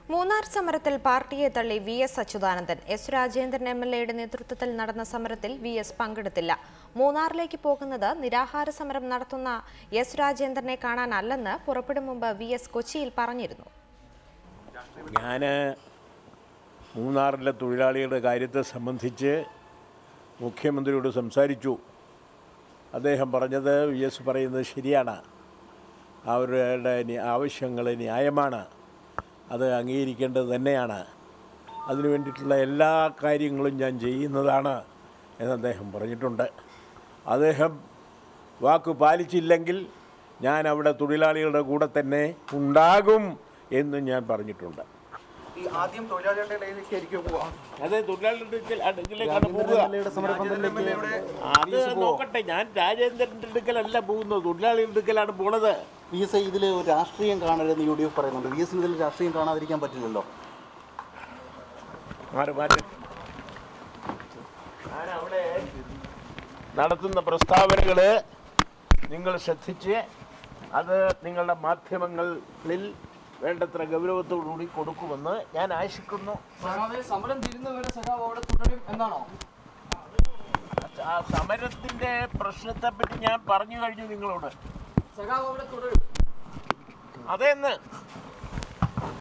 മൂന്നാർ സമരത്തിൽ പാർട്ടിയെ തള്ളി V S Achuthanandan S Rajendran M L എയുടെ നേതൃത്വത്തിൽ നടന്ന സമരത്തിൽ വി എസ് പങ്കെടുത്തില്ല മൂന്നാറിലേക്ക് പോകുന്നത് നിരാഹാര സമരം നടത്തുന്ന എസ് രാജേന്ദ്രനെ കാണാനല്ലെന്ന് പുറപ്പെടും മുമ്പ് വി എസ് കൊച്ചിയിൽ പറഞ്ഞിരുന്നു ഞാൻ മൂന്നാറിലെ തൊഴിലാളികളുടെ കാര്യത്തെ സംബന്ധിച്ച് മുഖ്യമന്ത്രിയോട് സംസാരിച്ചു അദ്ദേഹം പറഞ്ഞത് വി എസ് പറയുന്നത് ശരിയാണ് അവരുടെ ന്യ- ആവശ്യങ്ങൾ ന്യായമാണ് അത് അംഗീകരിക്കേണ്ടത് തന്നെയാണ് അതിനു വേണ്ടിയിട്ടുള്ള എല്ലാ കാര്യങ്ങളും ഞാൻ ചെയ്യുന്നതാണ് എന്ന് അദ്ദേഹം പറഞ്ഞിട്ടുണ്ട് അദ്ദേഹം വാക്ക് പാലിച്ചില്ലെങ്കിൽ ഞാൻ അവിടെ തൊഴിലാളികളുടെ കൂടെ തന്നെ ഉണ്ടാകും എന്നും ഞാൻ പറഞ്ഞിട്ടുണ്ട് ഈ ആദ്യം തൊഴിലാളികളുടെ ഇടയിലേക്ക് ആയിരിക്കും പോവാം അതെ തൊഴിലാളികളുടെ അടുക്കൽ- അടുക്കലേക്കാണ് പോവുക അത് നോക്കട്ടെ ഞാൻ രാജേന്ദ്രൻ്റെ അടുക്കലല്ല പോകുന്നത് തൊഴിലാളികളുടെ അടുക്കലാണ് പോണത് വി എസ് ഐ ഇതിൽ ഒരു രാഷ്ട്രീയം കാണരുതെന്ന് യു ഡി എഫ് പറയുന്നുണ്ട് വി എസിന് ഇതിൽ രാഷ്ട്രീയം കാണാതിരിക്കാൻ പറ്റില്ലല്ലോ മാറി മാറ്റി ഞാനവിടെ നടത്തുന്ന പ്രസ്താവനകൾ നിങ്ങൾ ശ്രദ്ധിച്ച് അത് നിങ്ങളുടെ മാധ്യമങ്ങളിൽ വേണ്ടത്ര ഗൗരവത്തോടുകൂടി കൊടുക്കുമെന്ന് ഞാൻ ആശിക്കുന്നു സഖാവെ സമരം തീരുന്നവരെ സഖാവ് അവിടെ തുടരും എന്നാണോ ആ സമരത്തിന്റെ പ്രശ്നത്തെ പറ്റി ഞാൻ പറഞ്ഞു കഴിഞ്ഞു നിങ്ങളോട് സഖാവ് അവിടെ തുടരും അതെന്ന്